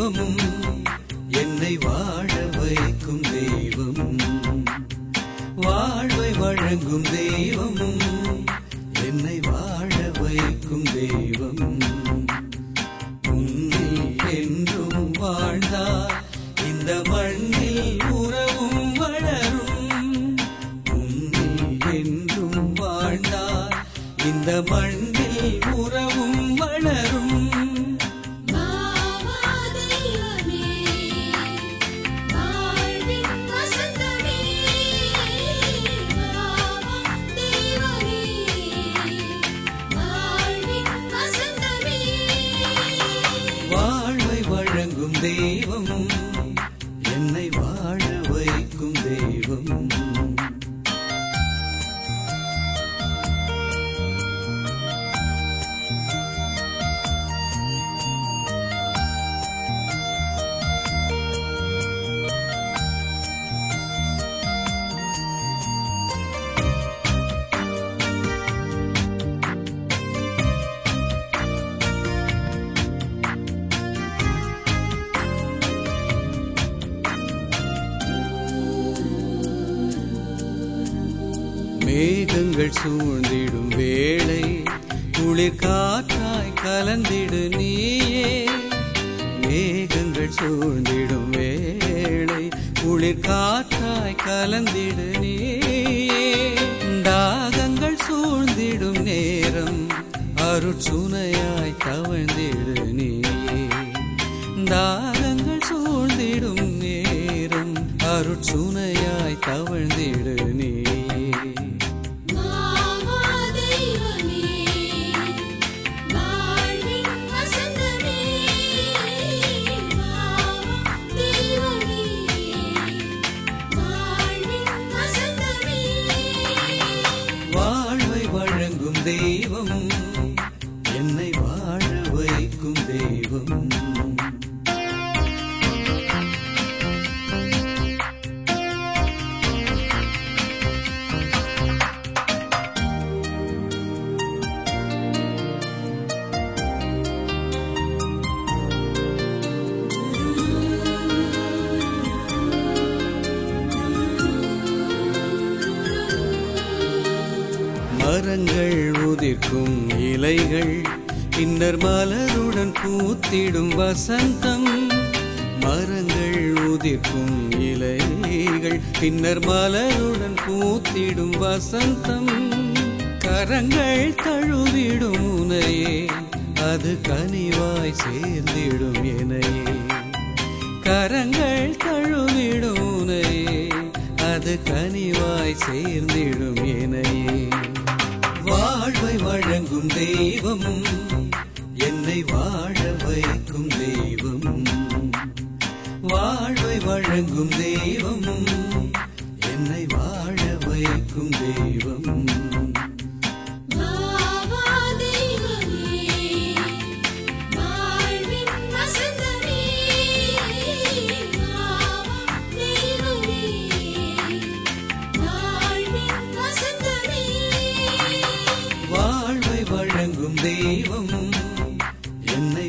தெய்வம் என்னை வாழ வைக்கும் தெய்வம் வாழ்வை வழங்கும் தெய்வம் என்னை வாழ வைக்கும் தெய்வம் உன்னில் என்றும் வாழ்ந்தார் இந்த மண்ணில் உறவும் வளரும் உன்னில் என்றும் வாழ்ந்தார் இந்த மண்ணில் உறவும் வளரும் மாமா தெய்வமே வாழ்வின் வசந்தமே மாமா தெய்வமே வாழ்வின் வசந்தமே வாழ்வை வழங்கும் தெய்வம் என்னை வாழ வைக்கும் தெய்வம் மேகங்கள் சூழ்ந்திடும் வேளை குளிர் காற்றாய் கலந்திடு நீயே மேகங்கள் சூழ்ந்திடும் வேளை குளிர் காற்றாய் கலந்திடு நீயே தாகங்கள் சூழ்ந்திடும் நேரம் அருட்சுனையாய் தவழ்ந்திடு நீயே தாகங்கள் சூழ்ந்திடும் நேரம் அருட்சுனையாய் தவழ்ந்திடு நீயே மாமா தெய்வமே வாழ்வின் வசந்தமே மாமா தெய்வமே வாழ்வின் வசந்தமே வாழ்வை வழங்கும் தெய்வம் என்னை வாழ வைக்கும் தெய்வம் மரங்கள் உதிர்க்கும் இலைகள் பின்னர் மலருடன் பூத்திடும் வசந்தம் மரங்கள் உதிர்க்கும் இலைகள் பின்னர் மலருடன் பூத்திடும் வசந்தம் கரங்கள் தழுவிடும் உனையே அது கனிவாய் சேர்ந்திடும் எனையே கரங்கள் தழுவிடும் உனையே அது கனிவாய் சேர்ந்திடும் எனையே வாழ்வை வழங்கும் தெய்வம் என்னை வாழ வைக்கும் தெய்வம் வாழ்வை வழங்கும் தெய்வம் என்னை வாழ வைக்கும் தெய்வம் மாமா தெய்வமே வாழ்வின் வசந்தமே மாமா தெய்வமே வாழ்வின் வசந்தமே வாழ்வை வழங்கும் தெய்வம் என்னை